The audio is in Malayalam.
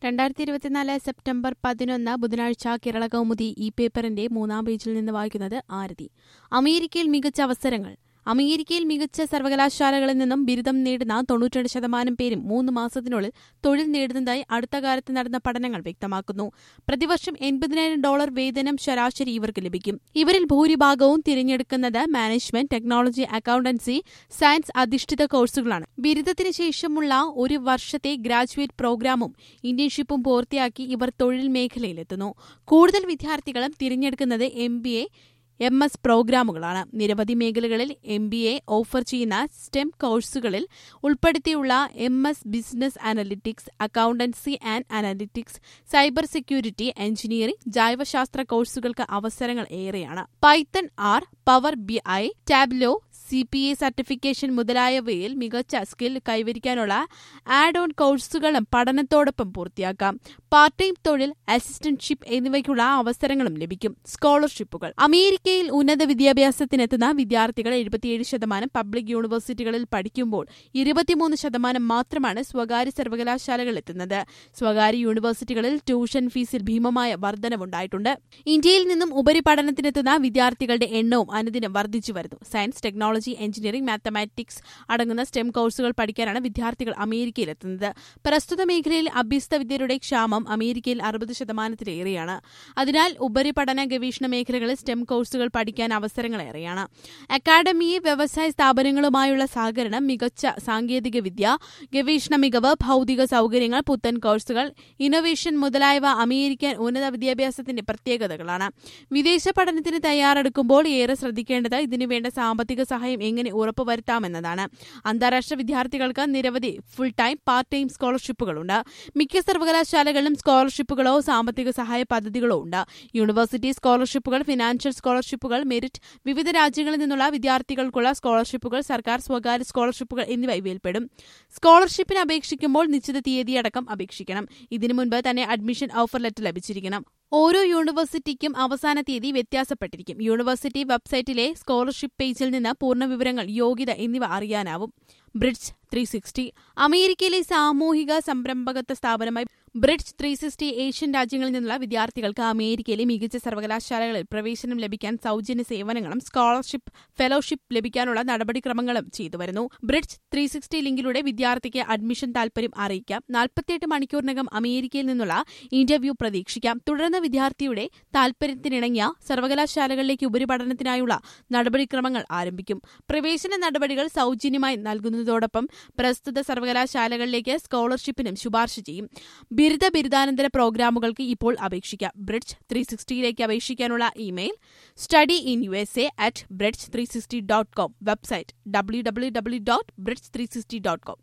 രണ്ടായിരത്തി ഇരുപത്തിനാല് സെപ്റ്റംബർ പതിനൊന്ന് ബുധനാഴ്ച കേരള കൗമുദി ഈ പേപ്പറിന്റെ മൂന്നാം പേജിൽ നിന്ന് വായിക്കുന്നത് ആരതി അമേരിക്കയിൽ മികച്ച അവസരങ്ങൾ അമേരിക്കയിൽ മികച്ച സർവകലാശാലകളിൽ നിന്നും ബിരുദം നേടുന്ന തൊണ്ണൂറ്റിരണ്ട് ശതമാനം പേരും മൂന്ന് മാസത്തിനുള്ളിൽ തൊഴിൽ നേടുന്നതായി അടുത്ത കാലത്ത് നടന്ന പഠനങ്ങൾ വ്യക്തമാക്കുന്നു പ്രതിവർഷം എൺപതിനായിരം ഡോളർ വേതനം ശരാശരി ഇവർക്ക് ലഭിക്കും ഇവരിൽ ഭൂരിഭാഗവും തിരഞ്ഞെടുക്കുന്നത് മാനേജ്മെന്റ് ടെക്നോളജി അക്കൌണ്ടൻസി സയൻസ് അധിഷ്ഠിത കോഴ്സുകളാണ് ബിരുദത്തിന് ശേഷമുള്ള ഒരു വർഷത്തെ ഗ്രാജുവേറ്റ് പ്രോഗ്രാമും ഇന്റേൺഷിപ്പും പൂർത്തിയാക്കി ഇവർ തൊഴിൽ മേഖലയിലെത്തുന്നു കൂടുതൽ വിദ്യാർത്ഥികളും തിരഞ്ഞെടുക്കുന്നത് M B A M S പ്രോഗ്രാമുകളാണ് നിരവധി മേഖലകളിൽ എം ബി എ ഓഫർ ചെയ്യുന്ന സ്റ്റെം കോഴ്സുകളിൽ ഉൾപ്പെടുത്തിയുള്ള M S business analytics accountancy and analytics cyber security engineering ജൈവശാസ്ത്ര കോഴ്സുകൾക്ക് അവസരങ്ങൾ ഏറെയാണ് Python R power B I Tableau C P A certification മുതലായവയിൽ മികച്ച സ്കിൽ കൈവരിക്കാനുള്ള ആഡ് ഓൺ കോഴ്സുകളും പഠനത്തോടൊപ്പം പൂർത്തിയാക്കാം പാർട്ട് ടൈം തൊഴിൽ അസിസ്റ്റന്റ്ഷിപ്പ് എന്നിവയ്ക്കുള്ള അവസരങ്ങളും ലഭിക്കും സ്കോളർഷിപ്പുകൾ അമേരിക്കയിൽ ഉന്നത വിദ്യാഭ്യാസത്തിനെത്തുന്ന വിദ്യാർത്ഥികൾ എഴുപത്തിയേഴ് ശതമാനം പബ്ലിക് യൂണിവേഴ്സിറ്റികളിൽ പഠിക്കുമ്പോൾ ഇരുപത്തിമൂന്ന് ശതമാനം മാത്രമാണ് സ്വകാര്യ സർവകലാശാലകൾ എത്തുന്നത് സ്വകാര്യ യൂണിവേഴ്സിറ്റികളിൽ ട്യൂഷൻ ഫീസിൽ ഭീമമായ വർധനവുണ്ടായിട്ടുണ്ട് ഇന്ത്യയിൽ നിന്നും ഉപരിപഠനത്തിനെത്തുന്ന വിദ്യാർത്ഥികളുടെ എണ്ണവും അനുദിനം വർദ്ധിച്ചു വരുന്നു സയൻസ് ടെക്നോളജി എഞ്ചിനീയറിംഗ് മാത്തമാറ്റിക്സ് അടങ്ങുന്ന സ്റ്റെം കോഴ്സുകൾ പഠിക്കാനാണ് വിദ്യാർത്ഥികൾ അമേരിക്കയിലെത്തുന്നത് പ്രസ്തുത മേഖലയിൽ അഭ്യസ്ത വിദ്യരുടെ ക്ഷാമം അമേരിക്കയിൽ അറുപത് ശതമാനത്തിലേറെയാണ് അതിനാൽ ഉപരിപഠന ഗവേഷണ മേഖലകളിൽ സ്റ്റെം കോഴ്സുകൾ പഠിക്കാൻ അവസരങ്ങളേറെയാണ് അക്കാദമിയെ വ്യവസായ സ്ഥാപനങ്ങളുമായുള്ള സഹകരണം മികച്ച സാങ്കേതിക വിദ്യ ഗവേഷണ മികവ് ഭൌതിക സൌകര്യങ്ങൾ പുത്തൻ കോഴ്സുകൾ ഇന്നൊവേഷൻ മുതലായവ അമേരിക്കൻ ഉന്നത വിദ്യാഭ്യാസത്തിന്റെ പ്രത്യേകതകളാണ് വിദേശ പഠനത്തിന് തയ്യാറെടുക്കുമ്പോൾ ഏറെ ശ്രദ്ധിക്കേണ്ടത് ഇതിനുവേണ്ട സാമ്പത്തിക സഹായം എങ്ങനെ ഉറപ്പുവരുത്താമെന്നതാണ് അന്താരാഷ്ട്ര വിദ്യാർത്ഥികൾക്ക് നിരവധി ഫുൾ ടൈം പാർട്ട് ടൈം സ്കോളർഷിപ്പുകളുണ്ട് മിക്ക സർവകലാശാലകളിലും സ്കോളർഷിപ്പുകളോ സാമ്പത്തിക സഹായ പദ്ധതികളോ ഉണ്ട് യൂണിവേഴ്സിറ്റി സ്കോളർഷിപ്പുകൾ ഫിനാൻഷ്യൽ സ്കോളർഷിപ്പുകൾ മെറിറ്റ് വിവിധ രാജ്യങ്ങളിൽ നിന്നുള്ള വിദ്യാർത്ഥികൾക്കുള്ള സ്കോളർഷിപ്പുകൾ സർക്കാർ സ്വകാര്യ സ്കോളർഷിപ്പുകൾ എന്നിവ ഇവയിൽപ്പെടും സ്കോളർഷിപ്പിന് അപേക്ഷിക്കുമ്പോൾ നിശ്ചിത തീയതിയടക്കം അപേക്ഷിക്കണം ഇതിനു മുൻപ് തന്നെ അഡ്മിഷൻ ഓഫർ ലെറ്റർ ലഭിച്ചിരിക്കണം ഓരോ യൂണിവേഴ്സിറ്റിക്കും അവസാന തീയതി വ്യത്യാസപ്പെട്ടിരിക്കും യൂണിവേഴ്സിറ്റി വെബ്സൈറ്റിലെ സ്കോളർഷിപ്പ് പേജിൽ നിന്ന് പൂർണ്ണ വിവരങ്ങൾ യോഗ്യത എന്നിവ അറിയാനാവും ബ്രിഡ്ജ് ത്രീ സിക്സ്റ്റി അമേരിക്കയിലെ സാമൂഹിക സംരംഭകത്വ സ്ഥാപനമായി ബ്രിഡ്ജ് ത്രീ സിക്സ്റ്റി ഏഷ്യൻ രാജ്യങ്ങളിൽ നിന്നുള്ള വിദ്യാർത്ഥികൾക്ക് അമേരിക്കയിലെ മികച്ച സർവകലാശാലകളിൽ പ്രവേശനം ലഭിക്കാൻ സൌജന്യ സേവനങ്ങളും സ്കോളർഷിപ്പ് ഫെലോഷിപ്പ് ലഭിക്കാനുള്ള നടപടിക്രമങ്ങളും ചെയ്തുവരുന്നു ബ്രിഡ്ജ് ത്രീ സിക്സ്റ്റി ലിങ്കിലൂടെ വിദ്യാർത്ഥിക്ക് അഡ്മിഷൻ താൽപര്യം അറിയിക്കാം നാൽപ്പത്തിയെട്ട് മണിക്കൂറിനകം അമേരിക്കയിൽ നിന്നുള്ള ഇന്റർവ്യൂ പ്രതീക്ഷിക്കാം തുടർന്ന് വിദ്യാർത്ഥിയുടെ താൽപര്യത്തിനിണങ്ങിയ സർവകലാശാലകളിലേക്ക് ഉപരിപഠനത്തിനായുള്ള നടപടിക്രമങ്ങൾ ആരംഭിക്കും പ്രവേശന നടപടികൾ സൌജന്യമായി നൽകുന്നതോടൊപ്പം പ്രസ്തുത സർവകലാശാലകളിലേക്ക് സ്കോളർഷിപ്പിനും ശുപാർശ ചെയ്യും ബിരുദ ബിരുദാനന്തര പ്രോഗ്രാമുകൾക്ക് ഇപ്പോൾ അപേക്ഷിക്കാം ബ്രിഡ്ജ് ത്രീ സിക്സ്റ്റിയിലേക്ക് അപേക്ഷിക്കാനുള്ള email study in U S A at bridge three sixty dot com website W W W dot bridge three sixty dot com